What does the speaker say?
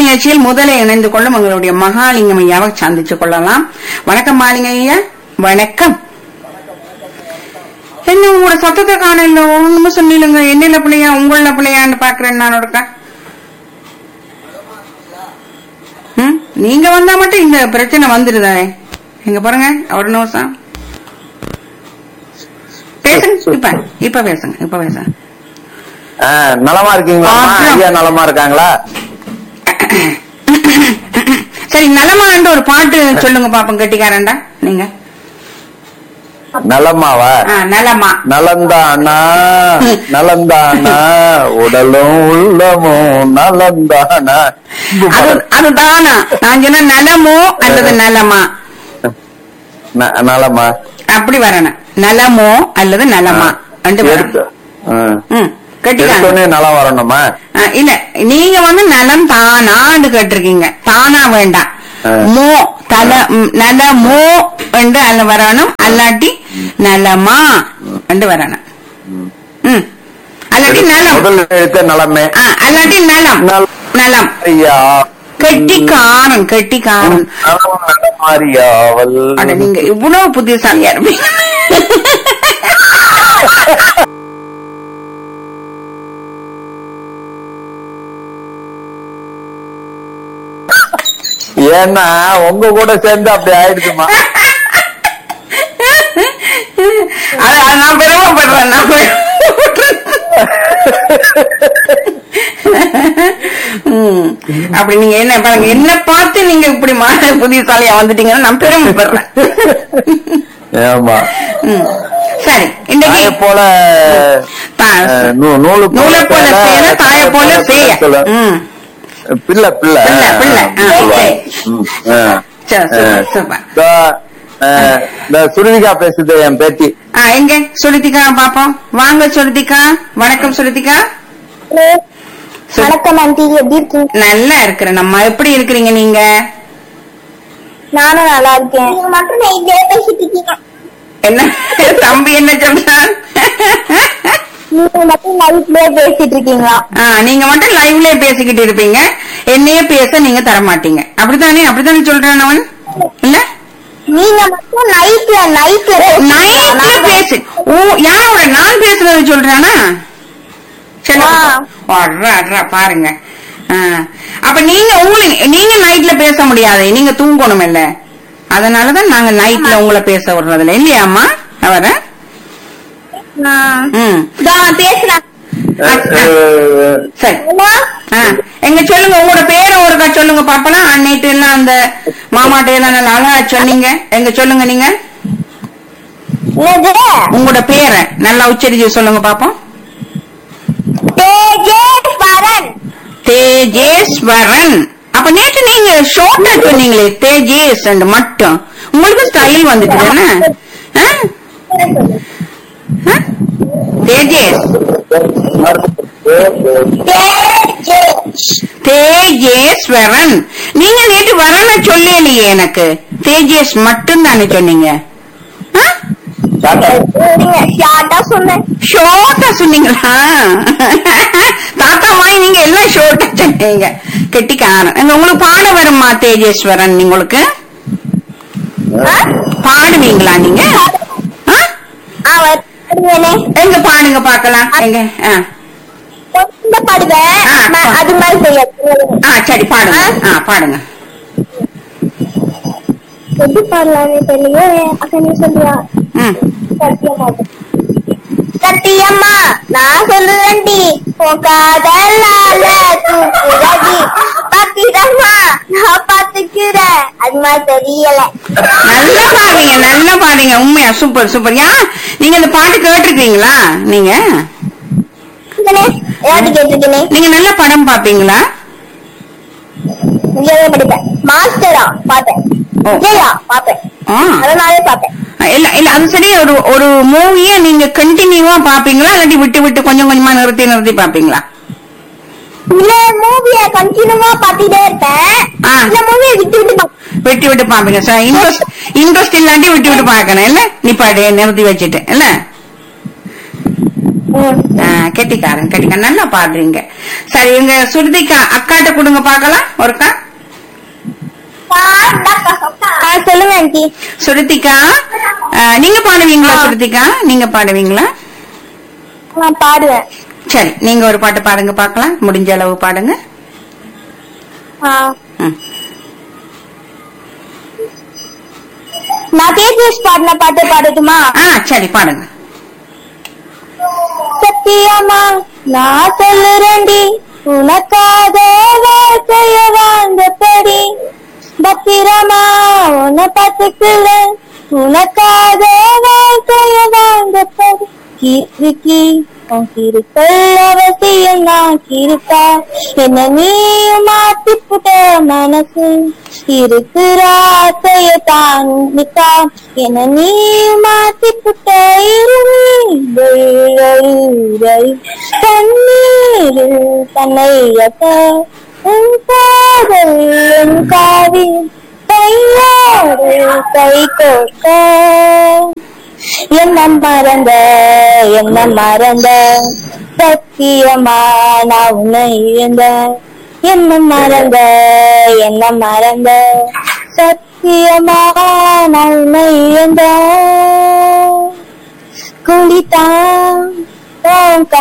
நிகழ்ச்சியில் முதலில் இணைந்து கொள்ளும் எங்களுடைய மகாலிங்கம் ஐயாவை சந்திச்சு கொள்ளலாம் வணக்கம் மாலிங்க ஐயா வணக்கம் என்ன உங்களோட சத்தத்தை காணல ஒண்ணுமே சொன்னீங்க என்னென்ன பிள்ளையா உங்கள பிள்ளையான்னு பாக்குறேன் நான் ஒருக்கா ம், நீங்க வந்தா மட்டும் இந்த பிரச்சனை வந்துருதானே இங்க பாருங்க ஒரு நிமிஷம் பேசுங்க இப்ப இப்ப பேசுங்க இப்ப பேசுங்க ஆ, நலமா இருக்கீங்களா ஆ. ஐயா நலமா இருக்காங்களா சரி நலமான்ற ஒரு பாட்டு சொல்லுங்க பாப்போம் கெட்டிக்காரன்டா நீங்க நலமாவா ஆ, நலமா நலந்தானா நலந்தானா உடலும் உள்ளமும் நலந்தானா அது அதுதானா நான் சொன்ன நலமோ அல்லது நலமா ந- நலமா அப்படி வரணும் நலமோ அல்லது நலமா ரெண்டு எடுத்து வரணும் ஆ. ம் கெட்டிக்காரன் எடுத்தோடனே நலம் வரணுமா ஆ, இல்ல நீங்க வந்து நலம் தானான்னு கேட்டிருக்கீங்க தானா வேண்டாம் ஆ. மோ தல ம், நலமோ என்று அல்ல வரணும் அல்லாட்டி நலமா என்று வரணும் ம் அல்லாட்டி நலம் முதல் எழுத்த நலமே ஆ, அல்லாட்டி நலம் நலம். நலம் ஐயா கெட்டிக்காரன் கெட்டிக்காரன் நலம் நடமாறியாவல் அட நீங்க இவ்வளவு புத்திசாலியா இருப்பீங்க ஏன்னா உங்க கூட சேர்ந்து அப்படி ஆயிடுச்சுமா அது அது நான் பெருமைப்படுறேன் நான் பெருமைப்படுறேன். ம். அப்படி நீங்க என்ன பாருங்க என்ன பார்த்து நீங்க இப்படி மா- புத்திசாலியா வந்துட்டீங்கன்னா நான் பெருமைப்படுறேன் ஏமா ம். சரி இன்னைக்கு தாயை போல தா- அஹ், நூ- நூலு நூலை போல சேர தாயை போல செய்ய சொல்ல. ம். பிள்ளை பிள்ளை பிள்ளை, பிள்ளை. ஆ, சரி. ம், ஆ. சரி, சூப்பர், ஆ. சூப்பர். இதோ, அஹ், இந்த சுருதிகா பேசுது என் பேத்தி ஆ, எங்க சுருதிகா பாப்போம் வாங்க சுருதிகா வணக்கம் சுருதிகா சு- வணக்கம் ஆண்டி எப்படி இருக்கீங்க நல்லா இருக்கிறேன் நம்ம எப்படி இருக்கிறீங்க நீங்க நானும் நல்லா இருக்கேன் நீங்க மட்டும் நைட்லயே பேசிட்டு இருக்கீங்க என்ன தம்பி என்ன சொல்றான் நீங்க மட்டும் நைட்லயே பேசிட்டு இருக்கீங்களா ஆ, நீங்க மட்டும் லைவ்லயே பேசிக்கிட்டு இருப்பீங்க என்னையே பேச நீங்க தர மாட்டீங்க அப்படித்தானே அப்படித்தானே சொல்றான் அவன் இல்ல நீங்க மட்டும் நைட்ல நைட்ல நைட்ல பேசு ஓ யாரோட நான் பேசுறது சொல்றானா சரி ஆ. அட்ரா அட்ரா பாருங்க ஆ. அப்ப நீங்க உங்களுக்கு நீங்க நைட்ல பேச முடியாது நீங்க தூங்கணும் இல்ல அதனாலதான் நாங்க நைட்ல உங்களை பேச விடுறதில்ல இல்லையாம்மா அவர ம் பேசுறேன் அஹ், அஹ், சரி ஆ, எங்க சொல்லுங்க உங்களோட பேரை ஒருக்கா சொல்லுங்க பாப்பலாம் அன்னைட்டு எல்லாம் அந்த மாமாட்ட எல்லாம் நல்லா அழகா சொன்னீங்க எங்க சொல்லுங்க நீங்க என்னது உங்களோட பேரை நல்லா உச்சரிச்சு சொல்லுங்க பாப்போம் தேஜேஸ்வரன் தேஜேஸ்வரன் அப்ப நேற்று நீங்க ஷார்ட்டா சொன்னீங்களே தேஜேஸ் மட்டும் உங்களுக்கு ஸ்டைல் வந்துட்டு தானே ஆ? ஆ? தேஜேஸ் தேஜேஷ் தேஜேஸ்வரன் நீங்க நேற்று வரல சொல்லலையே எனக்கு தேஜேஸ் மட்டும் தானே சொன்னீங்க ஆ? நீங்க ஷார்ட்டா சொன்னேன் ஷோர்ட்டா சொன்னீங்களா தாத்தா மாய் நீங்க எல்லாம் ஷோர்ட்டா சொன்னீங்க கெட்டிக்காரன் எங்க உங்களுக்கு பாட வருமா தேஜேஸ்வரன் உங்களுக்கு ஆ? பாடுவீங்களா நீங்க ஆ? ஆ, வருவேனே. எங்க பாடுங்க பாக்கலாம் எங்க ஆ. கொஞ்சம் பாடுவேன் ஆ, ம- அது மாதிரி செய்யாது ஆ சரி பாடுங்க ஆ பாடுங்க எப்படி பாடலாம்னு தெரியலையே அக்கா நீ சொல்றியா ம் சத்தியமா சத்தியம்மா நான் சொல்லுவேன்டி உன் காதலால தூக்குறடி பத்திரமா நான் பாத்துக்கிறேன் அது மாதிரி தெரியல நல்லா பாடுங்க நல்லா பாடுங்க உண்மையா சூப்பர் சூப்பர் யா நீங்க இந்த பாட்டு கேட்டிருக்கீங்களா நீங்க இதனே, ஏதாட்டு கேட்டிருக்கேனே நீங்க நல்ல படம் பாப்பீங்களா விஜயா படிப்பேன் மாஸ்டரா பாப்பேன் ஓ. விஜயா பாப்பேன் ஆ அதனாலே பாப்பேன் இல்ல இல்ல அது சரி ஒரு ஒரு மூவிய நீங்க கண்டினியூவா பாப்பீங்களா இல்லாட்டி விட்டு விட்டு கொஞ்சம் கொஞ்சமா நிறுத்தி நிறுத்தி பாப்பீங்களா இல்ல மூவிய கண்டினியூவா பாத்துட்டே இருப்பேன் ஆ. இந்த மூவிய விட்டு விட்டு பாப்பேன் விட்டு விட்டு பாப்பீங்க சார் இன்ட்ரெஸ்ட் இன்ட்ரெஸ்ட் இல்லாட்டி விட்டு விட்டு பாக்கணும் இல்ல நிப்பாடு நிறுத்தி வச்சுட்டு இல்ல ம். ஆ, கெட்டிக்காரன் கெட்டிக்காரன் நல்லா பாடுறீங்க சரி எங்க சுருதிக்கா அக்காட்ட கொடுங்க பாக்கலாம் ஒருக்கா ஆ, சொல்லுங்க ஆண்டி சுருதிக்கா ஆ, நீங்க பாடுவீங்களா ஆ. சுருதிக்கா நீங்க பாடுவீங்களா நான் பாடுவேன் சரி நீங்க ஒரு பாட்டு பாடுங்க பாக்கலாம் முடிஞ்ச அளவு பாடுங்க ஆ. ம். நான் தேஜஸ் பாடின பாட்டு பாடட்டுமா ஆ சரி பாடுங்க சத்தியமா நான் சொல்லுறேன்டி உனக்காக வாழ்க்கைய வாழ்ந்தபடி பத்திரமா உன்னை பார்த்துக்குவேன் உனக்காக வாழ்க்கைய வாழ்ந்தபடி கீர்த்திக்கு உன் கிருக்கள் அவசியம் நான் கிருக்கா என்ன நீயும் மாத்திப்புட்ட மனசு இருக்கிற ஆசைய தான் நிக்கா என்ன நீயும் மாத்திப்புட்ட இருள் தண்ணீர் தன்னையத்த உன் காதல் உன் காவி கையோடு கை கோர்க்க என்ன மறந்த என்ன மறந்த சத்தியமா நான் உன்னை இழந்த என்ன மறந்த என்ன மறந்த சத்தியமா நான் உன்னை இழந்த குளித்தான் உன்